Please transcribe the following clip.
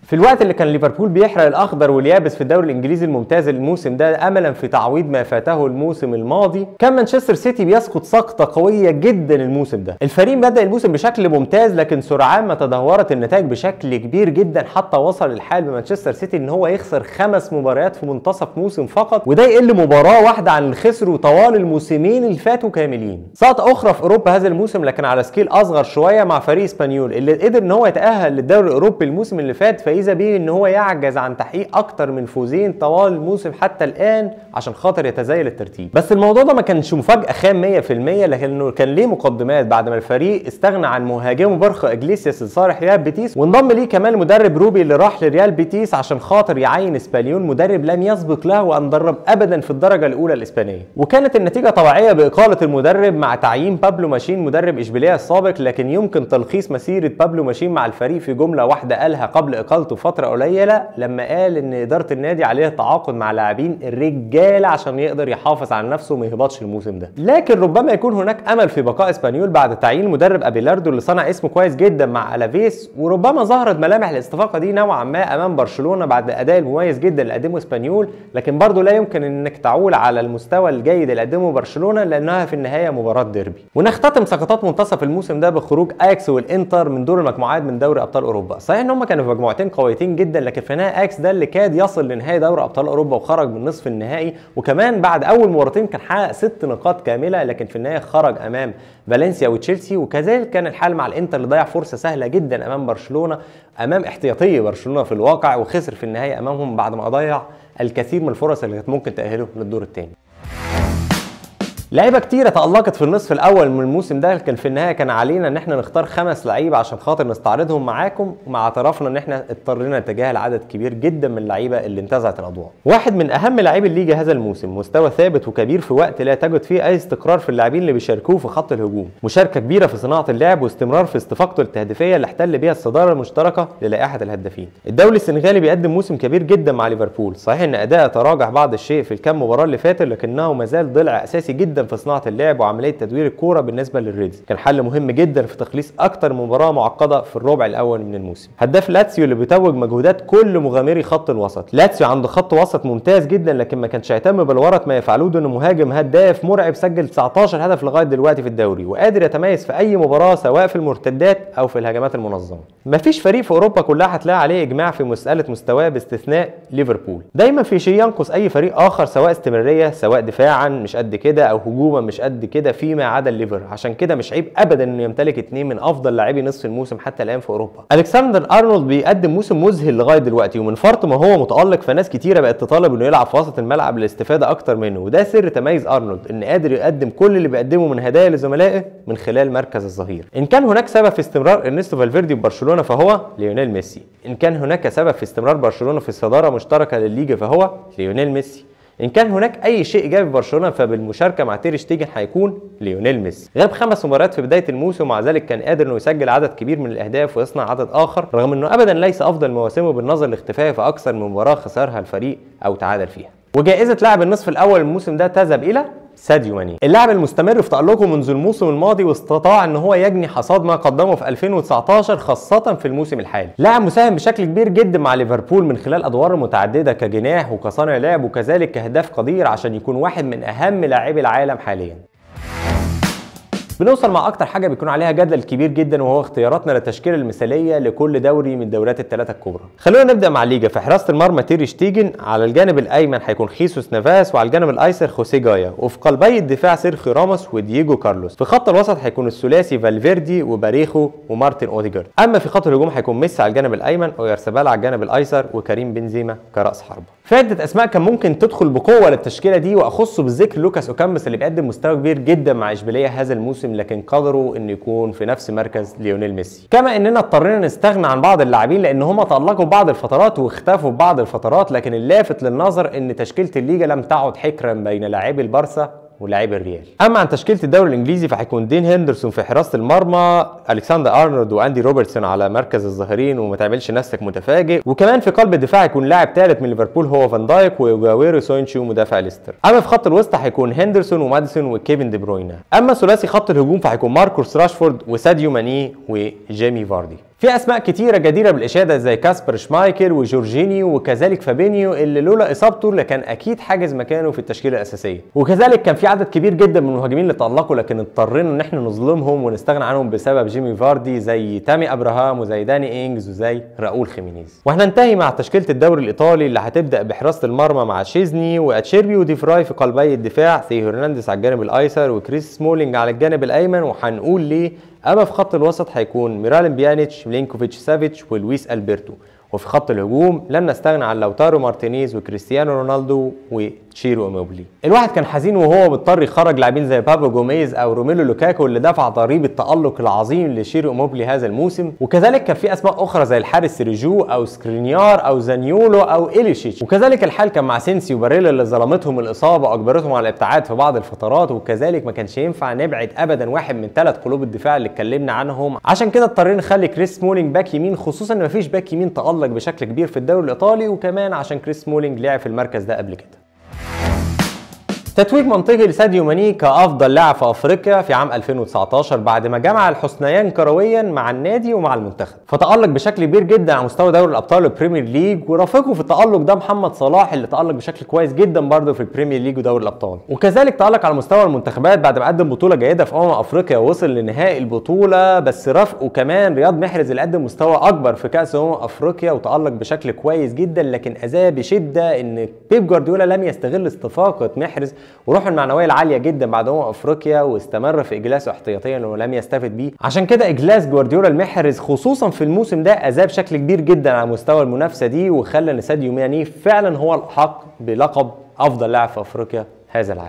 في الوقت اللي كان ليفربول بيحرق الاخضر واليابس في الدوري الانجليزي الممتاز الموسم ده املا في تعويض ما فاته الموسم الماضي كان مانشستر سيتي بيسقط سقطه قويه جدا الموسم ده الفريق بدا الموسم بشكل ممتاز لكن سرعان ما تدهورت النتائج بشكل كبير جدا حتى وصل الحال بمانشستر سيتي ان هو يخسر خمس مباريات في منتصف موسم فقط وده يقل مباراه واحده عن اللي خسروا طوال الموسمين اللي فاتوا كاملين سقطه اخرى في اوروبا هذا الموسم لكن على سكيل اصغر شويه مع فريق اسبانيول اللي قدر ان هو يتاهل للدوري الاوروبي الموسم اللي فات فاذا به ان هو يعجز عن تحقيق اكتر من فوزين طوال الموسم حتى الان عشان خاطر يتزايل الترتيب بس الموضوع ده ما كانش مفاجاه خام 100% لكنه كان ليه مقدمات بعد ما الفريق استغنى عن مهاجمه بارخو اجليسياس لصالح ريال بيتيس وانضم ليه كمان المدرب روبي اللي راح لريال بيتيس عشان خاطر يعين اسبانيون مدرب لم يسبق له ان درب ابدا في الدرجه الاولى الاسبانيه وكانت النتيجه طبيعيه باقاله المدرب مع تعيين بابلو ماشين مدرب اشبيليه السابق لكن يمكن تلخيص مسيره بابلو ماشين مع الفريق في جمله واحده قالها قبل اقالته فتره قليله لما قال ان اداره النادي عليها تعاقد مع لاعبين الرجاله عشان يقدر يحافظ على نفسه وما يهبطش الموسم ده لكن ربما يكون هناك امل في بقاء اسبانيول بعد تعيين المدرب ابيلاردو اللي صنع اسمه كويس جدا مع الافيس وربما ظهرت ملامح الاستفاقه دي نوعا ما امام برشلونه بعد الاداء المميز جدا اللي قدمه اسبانيول لكن برضه لا يمكن انك تعول على المستوى الجيد اللي قدمه برشلونه لانها في النهايه مباراه ديربي ونختتم سقطات منتصف الموسم ده بخروج اياكس والانتر من دور المجموعات من دوري ابطال اوروبا صحيح ان هم كانوا في مجموعتين قويتين جدا لكن في النهايه اياكس ده اللي كاد يصل لنهائي دوري ابطال اوروبا وخرج من نصف النهائي وكمان بعد اول مباراتين كان حقق ست نقاط كامله لكن في النهايه خرج امام فالنسيا وتشيلسي وكذلك كان الحال مع الانتر اللي ضيع فرصه سهله جدا امام برشلونه امام احتياطي برشلونه في الواقع وخسر في النهايه امامهم بعد ما ضيع الكثير من الفرص اللي كانت ممكن تاهله للدور الثاني لعيبه كتيره تالقت في النصف الاول من الموسم ده لكن في النهايه كان علينا ان احنا نختار خمس لعيبه عشان خاطر نستعرضهم معاكم مع اعترافنا ان احنا اضطرينا نتجاهل عدد كبير جدا من اللعيبه اللي انتزعت الاضواء واحد من اهم لاعبي الليجا هذا الموسم مستوى ثابت وكبير في وقت لا تجد فيه اي استقرار في اللاعبين اللي بيشاركوه في خط الهجوم مشاركه كبيره في صناعه اللعب واستمرار في استفاقته التهديفيه اللي احتل بيها الصداره المشتركه للائحه الهدافين الدوري السنغالي بيقدم موسم كبير جدا مع ليفربول صحيح ان اداءه تراجع بعض الشيء في الكام مباراه اللي فاتت لكنه ما زال ضلع اساسي جدا في صناعه اللعب وعمليه تدوير الكوره بالنسبه للريدز كان حل مهم جدا في تخليص اكتر مباراه معقده في الربع الاول من الموسم هداف لاتسيو اللي بيتوج مجهودات كل مغامري خط الوسط لاتسيو عنده خط وسط ممتاز جدا لكن ما كانش يهتم بالورط ما يفعلوه انه مهاجم هداف مرعب سجل 19 هدف لغايه دلوقتي في الدوري وقادر يتميز في اي مباراه سواء في المرتدات او في الهجمات المنظمه مفيش فريق في اوروبا كلها هتلاقي عليه اجماع في مساله مستواه باستثناء ليفربول دايما في شيء ينقص اي فريق اخر سواء استمراريه سواء دفاعا مش قد كده او هجوما مش قد كده فيما عدا الليفر عشان كده مش عيب ابدا انه يمتلك اثنين من افضل لاعبي نصف الموسم حتى الان في اوروبا الكسندر ارنولد بيقدم موسم مذهل لغايه دلوقتي ومن فرط ما هو متالق فناس كتيره بقت تطالب انه يلعب في وسط الملعب للاستفاده اكتر منه وده سر تميز ارنولد ان قادر يقدم كل اللي بيقدمه من هدايا لزملائه من خلال مركز الظهير ان كان هناك سبب في استمرار ارنستو فالفيردي ببرشلونه فهو ليونيل ميسي ان كان هناك سبب في استمرار برشلونه في الصداره مشتركه للليجا فهو ليونيل ميسي ان كان هناك اي شيء ايجابي في برشلونه فبالمشاركه مع تير شتيجن هيكون ليونيل ميسي غاب خمس مباريات في بدايه الموسم ومع ذلك كان قادر انه يسجل عدد كبير من الاهداف ويصنع عدد اخر رغم انه ابدا ليس افضل مواسمه بالنظر لاختفائه في اكثر من مباراه خسرها الفريق او تعادل فيها وجائزه لاعب النصف الاول الموسم ده تذهب الى ساديو ماني اللاعب المستمر في تألقه منذ الموسم الماضي واستطاع ان هو يجني حصاد ما قدمه في 2019 خاصة في الموسم الحالي لاعب مساهم بشكل كبير جدا مع ليفربول من خلال ادواره متعددة كجناح وكصانع لعب وكذلك كهداف قدير عشان يكون واحد من اهم لاعبي العالم حاليا بنوصل مع اكتر حاجه بيكون عليها جدل كبير جدا وهو اختياراتنا للتشكيله المثاليه لكل دوري من الدوريات الثلاثه الكبرى خلونا نبدا مع الليجا في حراسه المرمى تيري شتيجن على الجانب الايمن هيكون خيسوس نافاس وعلى الجانب الايسر خوسيه جايا وفي قلبي الدفاع سيرخيو راموس ودييجو كارلوس في خط الوسط هيكون الثلاثي فالفيردي وباريخو ومارتن اوديجارد اما في خط الهجوم هيكون ميسي على الجانب الايمن ويارسبال على الجانب الايسر وكريم بنزيما كراس حربه في عده اسماء كان ممكن تدخل بقوه للتشكيله دي واخص بالذكر لوكاس اوكامبس اللي بيقدم مستوى كبير جدا مع اشبيليه هذا الموسم لكن قدروا انه يكون في نفس مركز ليونيل ميسي كما اننا اضطرينا نستغنى عن بعض اللاعبين لان هم تالقوا بعض الفترات واختفوا بعض الفترات لكن اللافت للنظر ان تشكيله الليجا لم تعد حكرا بين لاعبي البارسا ولاعبي الريال اما عن تشكيله الدوري الانجليزي فهيكون دين هندرسون في حراسه المرمى الكسندر ارنولد واندي روبرتسون على مركز الظهيرين وما تعملش نفسك متفاجئ وكمان في قلب الدفاع هيكون لاعب ثالث من ليفربول هو فان دايك وجاويرو سوينشو مدافع ليستر اما في خط الوسط هيكون هندرسون وماديسون وكيفن دي بروينا اما ثلاثي خط الهجوم فهيكون ماركوس راشفورد وساديو ماني وجيمي فاردي في اسماء كتيره جديره بالاشاده زي كاسبر شمايكل وجورجينيو وكذلك فابينيو اللي لولا اصابته لكان اكيد حاجز مكانه في التشكيله الاساسيه وكذلك كان في عدد كبير جدا من المهاجمين اللي تالقوا لكن اضطرينا ان احنا نظلمهم ونستغنى عنهم بسبب جيمي فاردي زي تامي ابراهام وزي داني انجز وزي راؤول خيمينيز وهننتهي مع تشكيله الدوري الايطالي اللي هتبدا بحراسه المرمى مع شيزني واتشيربي وديفراي في قلبي الدفاع ثيو هرنانديز على الجانب الايسر وكريس سمولينج على الجانب الايمن وهنقول ليه اما في خط الوسط هيكون ميرالين بيانيتش ميلينكوفيتش سافيتش ولويس البرتو وفي خط الهجوم لن نستغنى عن لوتارو مارتينيز وكريستيانو رونالدو وتشيرو اموبلي الواحد كان حزين وهو مضطر يخرج لاعبين زي بابلو جوميز او روميلو لوكاكو اللي دفع ضريبه التالق العظيم لشيرو اموبلي هذا الموسم وكذلك كان في اسماء اخرى زي الحارس سيرجو او سكرينيار او زانيولو او إليشيتش وكذلك الحال كان مع سينسي وباريلا اللي ظلمتهم الاصابه واجبرتهم على الابتعاد في بعض الفترات وكذلك ما كانش ينفع نبعد ابدا واحد من ثلاث قلوب الدفاع اللي اتكلمنا عنهم عشان كده اضطرينا نخلي كريس سمولينج باك يمين خصوصا ان مفيش باك يمين تالق بشكل كبير في الدوري الايطالي وكمان عشان كريس سمولينج لعب في المركز ده قبل كده تتويج منطقي لساديو ماني كافضل لاعب في افريقيا في عام 2019 بعد ما جمع الحسنيان كرويا مع النادي ومع المنتخب فتالق بشكل كبير جدا على مستوى دوري الابطال والبريمير ليج ورافقه في التالق ده محمد صلاح اللي تالق بشكل كويس جدا برضه في البريمير ليج ودوري الابطال وكذلك تالق على مستوى المنتخبات بعد ما قدم بطوله جيده في امم افريقيا ووصل لنهائي البطوله بس رافقه كمان رياض محرز اللي قدم مستوى اكبر في كاس امم افريقيا وتالق بشكل كويس جدا لكن اذاه بشده ان بيب جوارديولا لم يستغل استفاقه محرز وروحه المعنويه العاليه جدا بعد امم افريقيا واستمر في اجلاسه احتياطيا ولم يستفد بيه عشان كده اجلاس جوارديولا المحرز خصوصا في الموسم ده اذاه بشكل كبير جدا على مستوى المنافسه دي وخلى ان ساديو ماني فعلا هو الاحق بلقب افضل لاعب في افريقيا هذا العام